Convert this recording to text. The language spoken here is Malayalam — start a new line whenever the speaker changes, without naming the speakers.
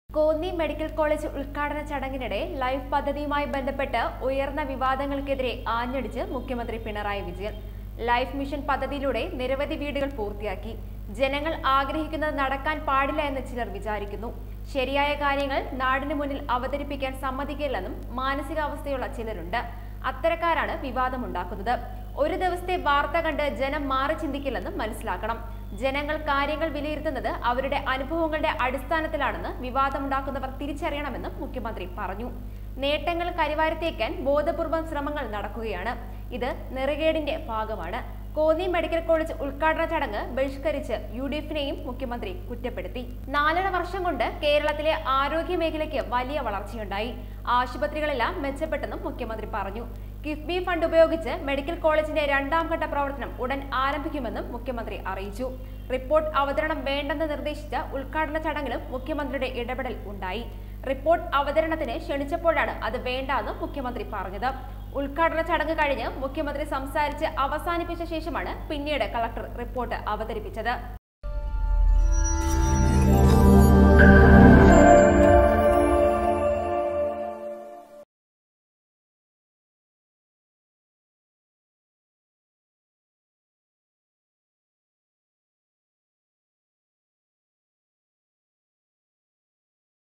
കോന്നി മെഡിക്കൽ കോളേജ് ഉദ്ഘാടന ചടങ്ങിനിടെ ലൈഫ് പദ്ധതിയുമായി ബന്ധപ്പെട്ട് ഉയർന്ന വിവാദങ്ങൾക്കെതിരെ ആഞ്ഞടിച്ച് മുഖ്യമന്ത്രി പിണറായി വിജയൻ ലൈഫ് മിഷൻ പദ്ധതിയിലൂടെ നിരവധി വീടുകൾ പൂർത്തിയാക്കി ജനങ്ങൾ ആഗ്രഹിക്കുന്നത് നടക്കാൻ പാടില്ല എന്ന് ചിലർ വിചാരിക്കുന്നു ശരിയായ കാര്യങ്ങൾ നാടിന് മുന്നിൽ അവതരിപ്പിക്കാൻ സമ്മതിക്കില്ലെന്നും മാനസികാവസ്ഥയുള്ള ചിലരുണ്ട് അത്തരക്കാരാണ് വിവാദമുണ്ടാക്കുന്നത് ഒരു ദിവസത്തെ വാർത്ത കണ്ട് ജനം മാറി ചിന്തിക്കില്ലെന്നും മനസ്സിലാക്കണം ജനങ്ങൾ കാര്യങ്ങൾ വിലയിരുത്തുന്നത് അവരുടെ അനുഭവങ്ങളുടെ അടിസ്ഥാനത്തിലാണെന്ന് വിവാദമുണ്ടാക്കുന്നവർ തിരിച്ചറിയണമെന്നും മുഖ്യമന്ത്രി പറഞ്ഞു നേട്ടങ്ങൾ കരിവാരിത്തേക്കാൻ ബോധപൂർവം ശ്രമങ്ങൾ നടക്കുകയാണ് ഇത് നെറുകേടിന്റെ ഭാഗമാണ് കോന്നി മെഡിക്കൽ കോളേജ് ഉദ്ഘാടന ചടങ്ങ് ബഹിഷ്കരിച്ച് യു ഡി എഫിനെയും മുഖ്യമന്ത്രി കുറ്റപ്പെടുത്തി നാലര വർഷം കൊണ്ട് കേരളത്തിലെ ആരോഗ്യ മേഖലയ്ക്ക് വലിയ വളർച്ചയുണ്ടായി ആശുപത്രികളെല്ലാം മെച്ചപ്പെട്ടെന്നും മുഖ്യമന്ത്രി പറഞ്ഞു കിഫ്ബി ഫണ്ട് ഉപയോഗിച്ച് മെഡിക്കൽ കോളേജിന്റെ രണ്ടാം ഘട്ട പ്രവർത്തനം ഉടൻ ആരംഭിക്കുമെന്നും മുഖ്യമന്ത്രി അറിയിച്ചു റിപ്പോർട്ട് അവതരണം വേണ്ടെന്ന് നിർദ്ദേശിച്ച ഉദ്ഘാടന ചടങ്ങിലും മുഖ്യമന്ത്രിയുടെ ഇടപെടൽ ഉണ്ടായി റിപ്പോർട്ട് അവതരണത്തിന് ക്ഷണിച്ചപ്പോഴാണ് അത് വേണ്ടെന്ന് മുഖ്യമന്ത്രി പറഞ്ഞത് ഉദ്ഘാടന ചടങ്ങ് കഴിഞ്ഞ് മുഖ്യമന്ത്രി സംസാരിച്ച് അവസാനിപ്പിച്ച ശേഷമാണ് പിന്നീട് കളക്ടർ റിപ്പോർട്ട് അവതരിപ്പിച്ചത്